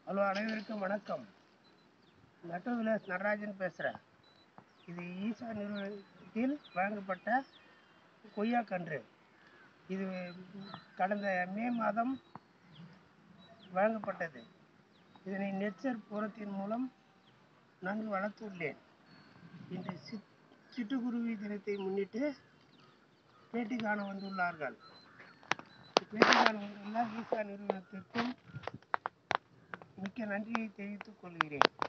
hello அனைவருக்கும் வணக்கம் metro Vilas Natarajan பேசுகிறேன் இது ஈசா நிறுவனத்தில் வழங்கப்பட்ட கொய்யா கன்று இது கடந்த மே மாதம் வழங்கப்பட்டது இதனை நெச்சர் உரத்தின் மூலம் நன்கு வளர்த்துள்ளேன் இன்று சிட் சிட்டுக்குருவி தினத்தை முன்னிட்டு பேட்டி காண வந்துள்ளார்கள் பேட்டி காண வந்துள்ள ஈசா நிறுவனத்திற்கும் மிக்க நன்றியை தெரிவித்துக் கொள்கிறேன்